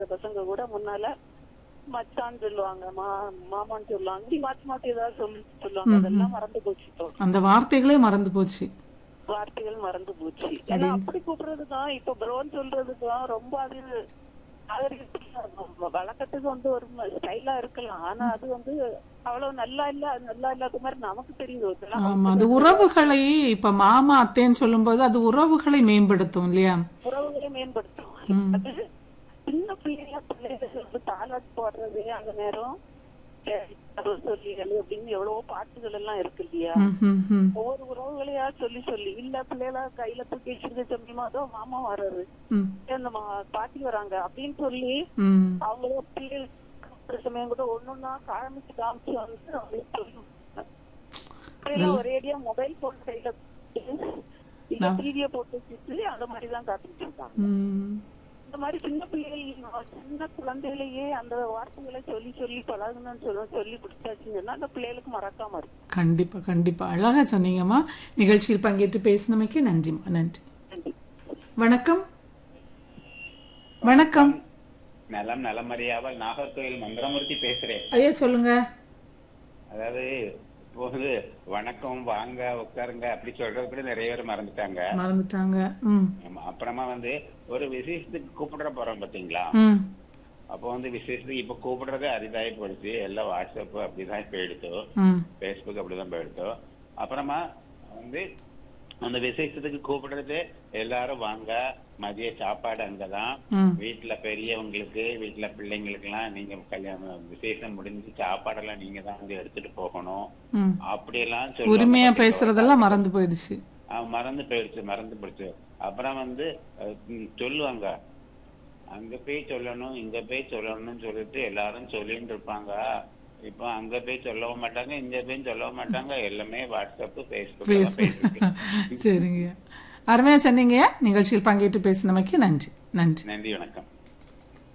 இந்த பசங்க கூட முன்னால மச்சான்னு சொல்லுவாங்க மா மாமான்னு சொல்லுவாங்க இப்படி மாத்தி மாத்தி ஏதாவது சொல்லி சொல்லுவாங்க அதெல்லாம் மறந்து போச்சு இப்போ அந்த வார்த்தைகளே மறந்து போச்சு வார்த்தைகள் மறந்து போச்சு ஏன்னா அப்படி கூப்பிடுறதுக்கும் இப்ப ப்ரோன்னு சொல்றதுக்கும் ரொம்ப அது அது வழக்கத்துக்கு வந்து ஒரு ஸ்டைலா இருக்கலாம் ஆனா அது வந்து அவ்வளவு நல்லா இல்ல அது நல்லா இல்லாத மாதிரி நமக்கு தெரியுது இதெல்லாம் ஆமா அது உறவுகளை இப்ப மாமா அத்தைன்னு சொல்லும்போது அது உறவுகளை மேம்படுத்தும் இல்லையா உறவுகளை மேம்படுத்தும் அது சின்ன பிள்ளைங்க பிள்ளைகளுக்கு வந்து தாளாட்டு போடுறது அந்த நேரம் சொல்லிகள் அப்படின்னு எவ்வளவோ பாட்டுகள் எல்லாம் இருக்கு இல்லையா ம், ம், ம். ஒவ்வொரு உறவுகளையா சொல்லி சொல்லி இல்ல பிள்ளைகள கையில தூக்கி வச்சிருக்க சொன்னீமா அதோ மாமா வர்றாரு ம், அந்த மா- பாட்டி வராங்க அப்படின்னு சொல்லி ம். அவங்கள பிள்ளைகள் ஒரு சமயம் கூட ஒன்னொன்னா காமிச்சு காமிச்சு வந்து அவங்களுக்கு சொல்லுவாங்க. பிள்ளைங்க ஒரேடியா மொபைல் போன் கையில கொடுத்து, இல்ல டிவிய போட்டு வச்சுட்டு அந்த மாதிரி தான் காத்துட்டு இருக்காங்க ம். இந்த மாதிரி சின்ன பிள்ளைகள் சின்ன குழந்தைகளையே அந்த வார்த்தைகளை சொல்லி சொல்லி பழகணும்னு சொல்ல சொல்லி கொடுத்தாச்சுங்கன்னா அந்த பிள்ளைகளுக்கு மறக்காம இருக்கும் கண்டிப்பா கண்டிப்பா அழகா சொன்னீங்கம்மா நிகழ்ச்சியில் பங்கேற்று பேசினமைக்கு நன்றிம்மா நன்றி நன்றி வணக்கம் வணக்கம் நலம் நலமறியாமல் நாகர்கோயில் மந்திரமூர்த்தி பேசுறேன் ஐயா சொல்லுங்க அதாவது இப்போ வந்து வணக்கம் வாங்க உட்காருங்க அப்படி சொல்றது கூட நிறைய பேர் மறந்துட்டாங்க மறந்துட்டாங்க ம் ஆமா, அப்புறமா வந்து ஒரு விசேஷத்துக்கு கூப்பிடுற போறோம் பாத்தீங்களா ம் அப்போ வந்து விசேஷத்துக்கு இப்ப கூப்பிடுறதே அரிதாகி போயிடுச்சு எல்லாம் வாட்ஸ்அப் அப்படிதான் போயிடுத்து ம் ஃபேஸ்புக் அப்படிதான் போயிடுத்து அப்புறமா வந்து அந்த விசேஷத்துக்கு கூப்பிடுறது எல்லாரும் வாங்க மதிய சாப்பாடு அங்கதான் ம் வீட்டுல பெரியவங்களுக்கு வீட்டுல பிள்ளைங்களுக்கு எல்லாம் நீங்க கல்யாணம் விசேஷம் முடிஞ்சு சாப்பாடெல்லாம் நீங்க தான் வந்து எடுத்துட்டு போகணும் ம் அப்படியெல்லாம் சொல்லுவாங்க உரிமையா பாத்தீங்களா? பேசுறதெல்லாம் மறந்து போயிடுச்சு ஆ, மறந்து போயிடுச்சு மறந்து போயிடுச்சு அப்புறம் வந்து அஹ், ம், சொல்லுவாங்க அங்க போய் சொல்லணும் இங்க போய் சொல்லணும்னு சொல்லிட்டு எல்லாரும் சொல்லிட்டு இருப்பாங்க இப்போ அங்க போய் சொல்லவும் மாட்டாங்க இங்க போய் சொல்லவும் மாட்டாங்க எல்லாமே வாட்ஸ்அப் ஃபேஸ்புக் சரிங்க அருமையா சொன்னீங்க நிகழ்ச்சியில் பங்கேற்று பேசினமைக்கு நன்றி நன்றி நன்றி வணக்கம்